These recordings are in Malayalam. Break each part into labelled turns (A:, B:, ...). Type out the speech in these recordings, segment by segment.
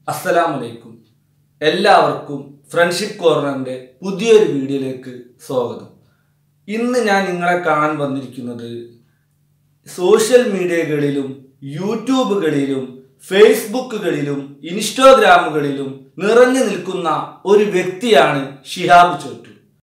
A: അസ്സലാമലൈക്കും എല്ലാവർക്കും ഫ്രണ്ട്ഷിപ്പ് കോർണറിന്റെ പുതിയൊരു വീഡിയോയിലേക്ക് സ്വാഗതം ഇന്ന് ഞാൻ നിങ്ങളെ കാണാൻ വന്നിരിക്കുന്നത് സോഷ്യൽ മീഡിയകളിലും യൂട്യൂബുകളിലും ഫേസ്ബുക്കുകളിലും ഇൻസ്റ്റാഗ്രാമുകളിലും നിറഞ്ഞു നിൽക്കുന്ന ഒരു വ്യക്തിയാണ് ഷിഹാബ് ചോറ്റു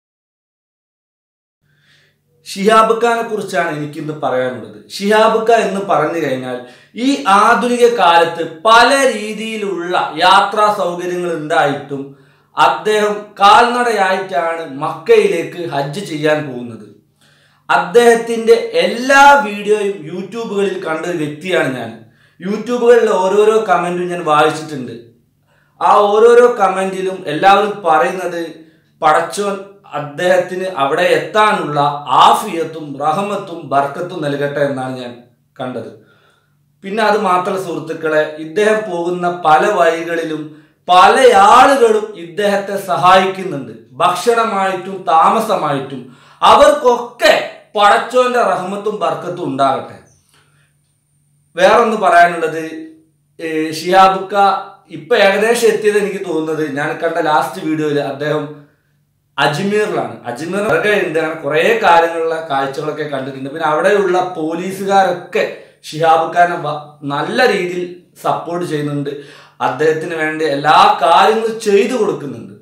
A: ഷിഹാബ് ഖാനെ കുറിച്ചാണ് എനിക്കിന്ന് പറയാനുള്ളത് ഷിഹാബ് ഖാൻ എന്ന് പറഞ്ഞു കഴിഞ്ഞാൽ ഈ ആധുനിക കാലത്ത് പല രീതിയിലുള്ള യാത്രാ സൗകര്യങ്ങൾ ഉണ്ടായിട്ടും അദ്ദേഹം കാൽനടയായിട്ടാണ് മക്കയിലേക്ക് ഹജ്ജ് ചെയ്യാൻ പോകുന്നത് അദ്ദേഹത്തിന്റെ എല്ലാ വീഡിയോയും യൂട്യൂബുകളിൽ കണ്ട ഒരു വ്യക്തിയാണ് ഞാൻ യൂട്യൂബുകളിൽ ഓരോരോ കമന്റും ഞാൻ വായിച്ചിട്ടുണ്ട് ആ ഓരോരോ കമന്റിലും എല്ലാവരും പറയുന്നത് പടച്ചോൻ അദ്ദേഹത്തിന് അവിടെ എത്താനുള്ള ആഫിയത്തും റഹമത്തും ബർക്കത്തും നൽകട്ടെ എന്നാണ് ഞാൻ കണ്ടത് പിന്നെ അത് മാത്രം സുഹൃത്തുക്കളെ ഇദ്ദേഹം പോകുന്ന പല വഴികളിലും പല ആളുകളും ഇദ്ദേഹത്തെ സഹായിക്കുന്നുണ്ട് ഭക്ഷണമായിട്ടും താമസമായിട്ടും അവർക്കൊക്കെ പടച്ചോന്റെ റഹമത്തും ബർക്കത്തും ഉണ്ടാകട്ടെ വേറൊന്ന് പറയാനുള്ളത് ഏ, ഷിഹാബുക്ക ഇപ്പൊ ഏകദേശം എത്തിയത് എനിക്ക് തോന്നുന്നത് ഞാൻ കണ്ട ലാസ്റ്റ് വീഡിയോയിൽ അദ്ദേഹം അജ്മീറിലാണ് അജ്മീർ ഉണ്ട് അങ്ങനെ കുറെ കാര്യങ്ങളുള്ള കാഴ്ചകളൊക്കെ കണ്ടിട്ടുണ്ട് പിന്നെ അവിടെയുള്ള പോലീസുകാരൊക്കെ ഷിഹാബ് ഖാനെ വ- നല്ല രീതിയിൽ സപ്പോർട്ട് ചെയ്യുന്നുണ്ട് അദ്ദേഹത്തിന് വേണ്ടി എല്ലാ കാര്യങ്ങളും ചെയ്തു കൊടുക്കുന്നുണ്ട്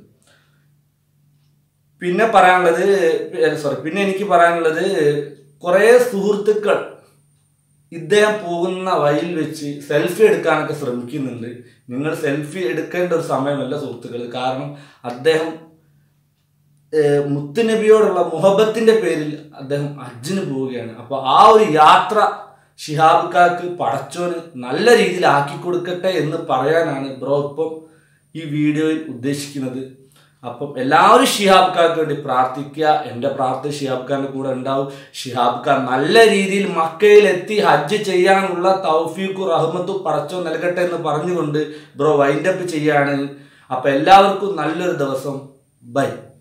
A: പിന്നെ പറയാനുള്ളത് സോറി പിന്നെ എനിക്ക് പറയാനുള്ളത് കുറെ സുഹൃത്തുക്കൾ ഇദ്ദേഹം പോകുന്ന വഴിയിൽ വെച്ച് സെൽഫി എടുക്കാനൊക്കെ ശ്രമിക്കുന്നുണ്ട് നിങ്ങൾ സെൽഫി എടുക്കേണ്ട ഒരു സമയമല്ല സുഹൃത്തുക്കൾ കാരണം അദ്ദേഹം ഏഹ്, മുത്തുനബിയോടുള്ള മുഹബത്തിന്റെ പേരിൽ അദ്ദേഹം ഹജ്ജിന് പോവുകയാണ് അപ്പൊ ആ ഒരു യാത്ര ഷിഹാബ് ഖാക്ക് പടച്ചോന് നല്ല രീതിയിൽ ആക്കി കൊടുക്കട്ടെ എന്ന് പറയാനാണ് ബ്രോ ഇപ്പം ഈ വീഡിയോയിൽ ഉദ്ദേശിക്കുന്നത് അപ്പം എല്ലാവരും ഷിഹാബ് ഖാക്ക് വേണ്ടി പ്രാർത്ഥിക്കുക എൻ്റെ പ്രാർത്ഥന ഷിഹാബ് ഖാന്റെ കൂടെ ഉണ്ടാവും ഷിഹാബ് ഖാൻ നല്ല രീതിയിൽ മക്കയിലെത്തി ഹജ്ജ് ചെയ്യാനുള്ള തൗഫീഖു റഹ്മത്തും പടച്ചോ നൽകട്ടെ എന്ന് പറഞ്ഞുകൊണ്ട് ബ്രോ വൈൻഡപ്പ് ചെയ്യാണ് അപ്പം എല്ലാവർക്കും നല്ലൊരു ദിവസം ബൈ